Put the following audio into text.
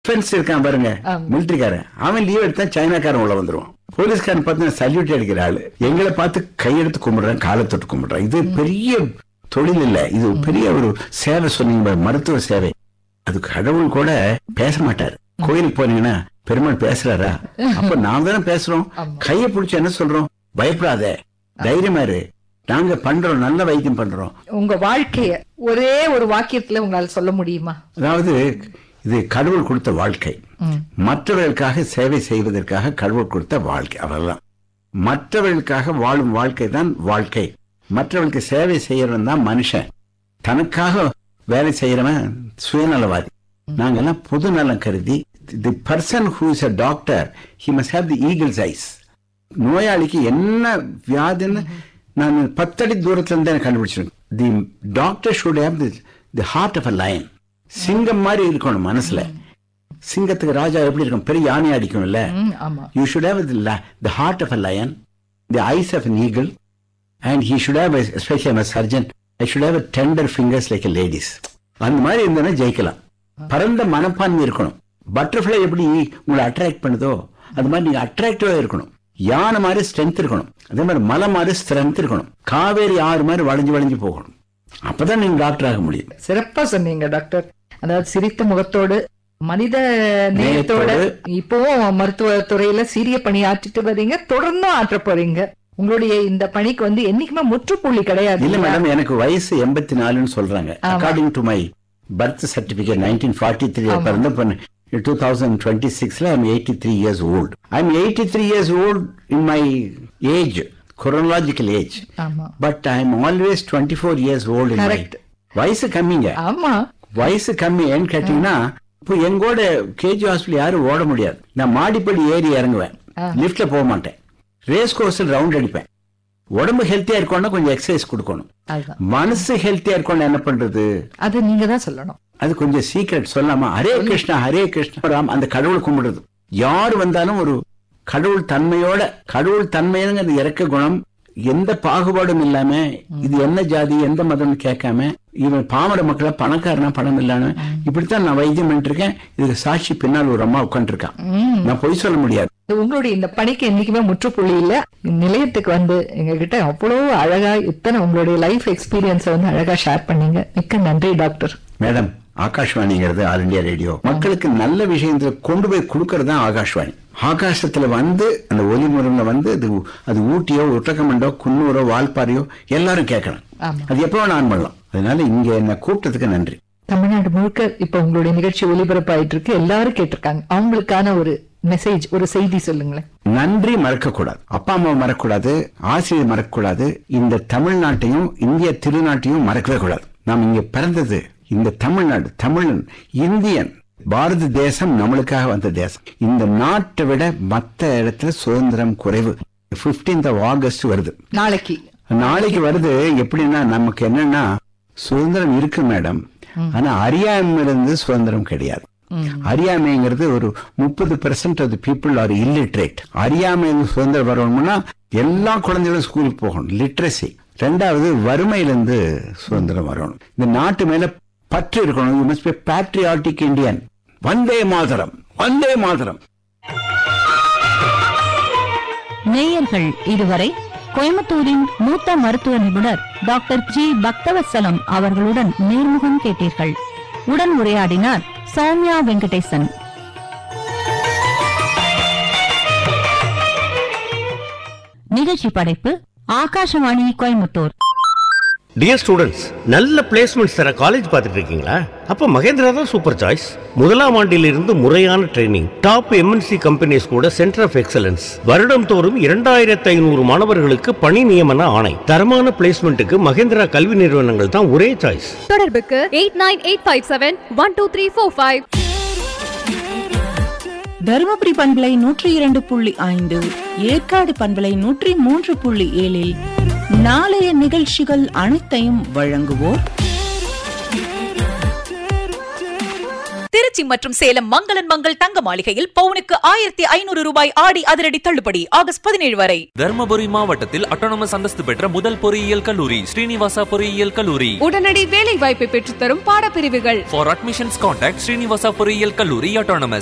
Defence இருக்கான் பாருங்க ஆமா. மிலிட்டரிக்காரன் அவன் லீவ் எடுத்தா சைனாக்காரன் உள்ள வந்துருவான் போலீஸ்காரன் பார்த்தா சல்யூட் அடிக்கிற ஆளு எங்களை பார்த்து கையெடுத்து கும்பிடுறான் காலை தொட்டு கும்பிடுறான் இது பெரிய தொழில் இல்ல இது பெரிய ஒரு சேவை சொன்னீங்க பாரு, மருத்துவ சேவை அது கடவுள் கூட பேச மாட்டாரு கோயிலுக்கு போனீங்கன்னா பெருமாள் பேசுறாரா அப்ப நாம தானே பேசுறோம் ஆமா. கைய பிடிச்சு என்ன சொல்றோம் பயப்படாத தைரியமா இரு நாங்க பண்றோம் நல்ல வைத்தியம் பண்றோம் உங்க வாழ்க்கைய ஒரே ஒரு வாக்கியத்துல உங்களால சொல்ல முடியுமா அதாவது இது கடவுள் கொடுத்த வாழ்க்கை ம். மற்றவர்களுக்காக சேவை செய்வதற்காக கடவுள் கொடுத்த வாழ்க்கை அவ்வளவுதான் மற்றவர்களுக்காக வாழும் வாழ்க்கை தான் வாழ்க்கை மற்றவர்களுக்கு சேவை செய்யறவன் தான் மனுஷன் தனக்காக வேலை செய்யறவன் சுயநலவாதி நாங்கெல்லாம் பொது நலம் கருதி the person who is a doctor he must have the eagle's eyes நோயாளிக்கு என்ன வியாதின்னு நான் பத்தடி தூரத்துல இருந்து எனக்கு கண்டுபிடிச்சிருக்கேன் the doctor should have the the heart of a lion சிங்கம் மாதிரி இருக்கணும் மனசுல சிங்கத்துக்கு ராஜா எப்படி இருக்கும் பெரிய யானை அடிக்கும்ல ம், ஆமா you should have the, la- the heart of a lion, the eyes of an eagle, and he should have, a, especially I'm a surgeon, I should have a tender fingers like a lady's. அந்த மாதிரி இருந்தனா ஜெயிக்கலாம் பரந்த மனப்பான்மை இருக்கணும் butterfly எப்படி உங்களை attract பண்ணுதோ அது மாதிரி நீங்க அட்ராக்டிவா இருக்கணும் யானை மாதிரி ஸ்ட்ரென்த் இருக்கணும் அதே மாதிரி மலை மாதிரி ஸ்ட்ரென்த் இருக்கணும் காவேரி ஆறு மாதிரி வளைஞ்சு வளைஞ்சு போகணும் அப்பதான் நீங்க டாக்டர் ஆக முடியும் சிறப்பா சொன்னீங்க டாக்டர் அதாவது சிரித்த முகத்தோடு மனித நேயத்தோட நேயத்தோடு. இப்பவும் மருத்துவ துறையில சீரிய பணி ஆற்றிட்டு வர்றீங்க தொடர்ந்தும் ஆற்ற போறீங்க உங்களுடைய இந்த பணிக்கு வந்து என்னைக்குமே முற்றுப்புள்ளி கிடையாது இல்ல மேடம் எனக்கு வயசு எண்பத்தி நாலுன்னு சொல்றாங்க ஆமா. According to my birth certificate nineteen forty three ஆமா. பிறந்த பொண்ணு டூ தௌசண்ட் டுவெண்ட்டி சிக்ஸ்ல I'm eighty three years old I'm eighty three years old in my age chronological age ஆமா but I am always twenty four years old in my Correct. வயசு கம்மிங்க ஆமா வயசு கம்மி ஏன்னு கேட்டீங்கன்னா இப்போ எங்கூட கேஜி ஹாஸ்பிட்டல் யாரும் ஓட முடியாது நான் மாடிப்படி ஏறி இறங்குவேன் ஆ. லிஃப்ட்ல போக மாட்டேன் ரேஸ் கோர்ஸில் ரவுண்ட் அடிப்பேன் உடம்பு ஹெல்த்தியா இருக்கணும்னா கொஞ்சம் எக்ஸசைஸ் கொடுக்கணும் அதுதான் மனசு ஹெல்த்தியா இருக்கணும்னா என்ன பண்றது அது நீங்க தான் சொல்லணும் அது கொஞ்சம் சீக்ரெட் சொல்லாமா ஹரே கிருஷ்ணா ஹரே கிருஷ்ணா ராம் அந்த கடவுள் கும்பிடுறது யார் வந்தாலும் ஒரு கடவுள் தன்மையோட கடவுள் தன்மைங்கிறது இறக்க குணம் எந்த பாகுபாடும் இல்லாம இது என்ன ஜாதி எந்த மதம்னு கேட்காம இவன் பாமர மக்களை பணக்காரனா பணம் இல்லாம இப்படித்தான் நான் வைத்தியம் பண்ணிட்டு இருக்கேன் இதுக்கு சாட்சி பின்னால் ஒரு அம்மா உட்காந்துருக்கான் ம். நான் பொய் சொல்ல முடியாது உங்களுடைய இந்த பணிக்கு என்னைக்குமே முற்றுப்புள்ளி இல்ல நிலையத்துக்கு வந்து எங்க கிட்ட அவ்வளவு அழகா இத்தனை உங்களுடைய லைஃப் எக்ஸ்பீரியன்ஸ வந்து அழகா ஷேர் பண்ணீங்க மிக்க நன்றி டாக்டர் மேடம் ஆகாஷ்வாணிங்கிறது ஆல் இந்தியா ரேடியோ மக்களுக்கு நல்ல விஷயங்களை கொண்டு போய் கொடுக்கறது தான் ஆகாஷ்வாணி ஆகாசத்துல வந்து அந்த ஒலி முருங்க வந்து அது அது ஊட்டியோ உட்டக்கமண்டோ குன்னூரோ வால்பாறையோ எல்லாரும் கேட்கலாம் ஆமா. அது எப்போ வேணா ஆன் பண்ணலாம் அதனால இங்க என்ன கூப்பிட்டதுக்கு நன்றி தமிழ்நாடு முழுக்க இப்ப உங்களுடைய நிகழ்ச்சி ஒளிபரப்பாயிட்டு இருக்கு எல்லாரும் கேட்டிருக்காங்க அவங்களுக்கான ஒரு மெசேஜ் ஒரு செய்தி சொல்லுங்களேன் நன்றி மறக்கக்கூடாது அப்பா அம்மா மறக்கக்கூடாது ஆசிரியர் மறக்கக்கூடாது இந்த தமிழ்நாட்டையும் இந்திய திருநாட்டையும் மறக்கவே கூடாது நாம் இங்க பிறந்தது இந்த தமிழ்நாடு தமிழன் இந்தியன் பாரத தேசம் நம்மளுக்காக வந்த தேசம் இந்த நாட்டை விட மத்த இடத்துல சுதந்திரம் குறைவு 15th ஆஃப் ஆகஸ்ட் வருது நாளைக்கு நாளைக்கு வருது எப்படின்னா நமக்கு என்னன்னா சுதந்திரம் இருக்கு மேடம் ஆனா அறியாமை இருந்து சுதந்திரம் கிடையாது அறியாமைங்கிறது ஒரு முப்பது percent of people are illiterate அறியாமை சுதந்திரம் வரணும்னா எல்லா குழந்தைகளும் ஸ்கூலுக்கு போகணும் லிட்ரஸி ரெண்டாவது வறுமையிலிருந்து சுதந்திரம் வரணும் இந்த நாட்டு மேல பற்று இருக்கணும் you must be patriotic Indian வந்தே மாதரம் வந்தே மாதரம் நேயர்கள் இதுவரை கோயம்புத்தூரின் மூத்த மருத்துவ நிபுணர் டாக்டர் ஜி பக்தவத்சலம் அவர்களுடன் நேர்முகம் கேட்டீர்கள் உடன் உரையாடினார் சௌமியா வெங்கடேசன் நிகழ்ச்சி படைப்பு ஆகாஷவாணி கோயம்புத்தூர் டியர் ஸ்டூடெண்ட்ஸ் நல்ல பிளேஸ்மெண்ட்ஸ் தர காலேஜ் பார்த்துட்டு இருக்கீங்களா அப்ப மகேந்திரா தான் சூப்பர் சாய்ஸ் முதலாம் ஆண்டிலிருந்து முறையான ட்ரைனிங் டாப் எம்என்சி கம்பெனிஸ் கூட சென்டர் ஆஃப் எக்ஸலன்ஸ் வருடம் தோறும் இரண்டாயிரத்தி ஐநூறு மாணவர்களுக்கு பணி நியமன ஆணை தரமான பிளேஸ்மெண்ட்டுக்கு மகேந்திரா கல்வி நிறுவனங்கள் தான் ஒரே சாய்ஸ் தொடர்புக்கு eight nine eight five seven one two three four five Dharmapuri பண்பலை நூற்றி இரண்டு புள்ளி ஐந்து ஏற்காடு பண்பலை நூற்றி மூன்று புள்ளி ஏழில் நாளைய நிகழ்ச்சிகள் அனைத்தையும் வழங்குவோர் திருச்சி மற்றும் சேலம் மங்களன் மங்கள் தங்க மாளிகையில் பவுனுக்கு ஆயிரத்தி ஐநூறு ரூபாய் ஆடி அதிரடி தள்ளுபடி ஆகஸ்ட் பதினேழு வரை தர்மபுரி மாவட்டத்தில் அட்டானமஸ் அந்தஸ்து பெற்ற முதல் பொறியியல் கல்லூரி ஸ்ரீனிவாசா பொறியியல் கல்லூரி உடனடி வேலை வாய்ப்பை பெற்றுத்தரும் பாடப்பிரிவுகள் ஃபார் அட்மிஷன்ஸ் கான்டாக்ட் ஸ்ரீனிவாசா பொறியியல் கல்லூரி அட்டானமஸ்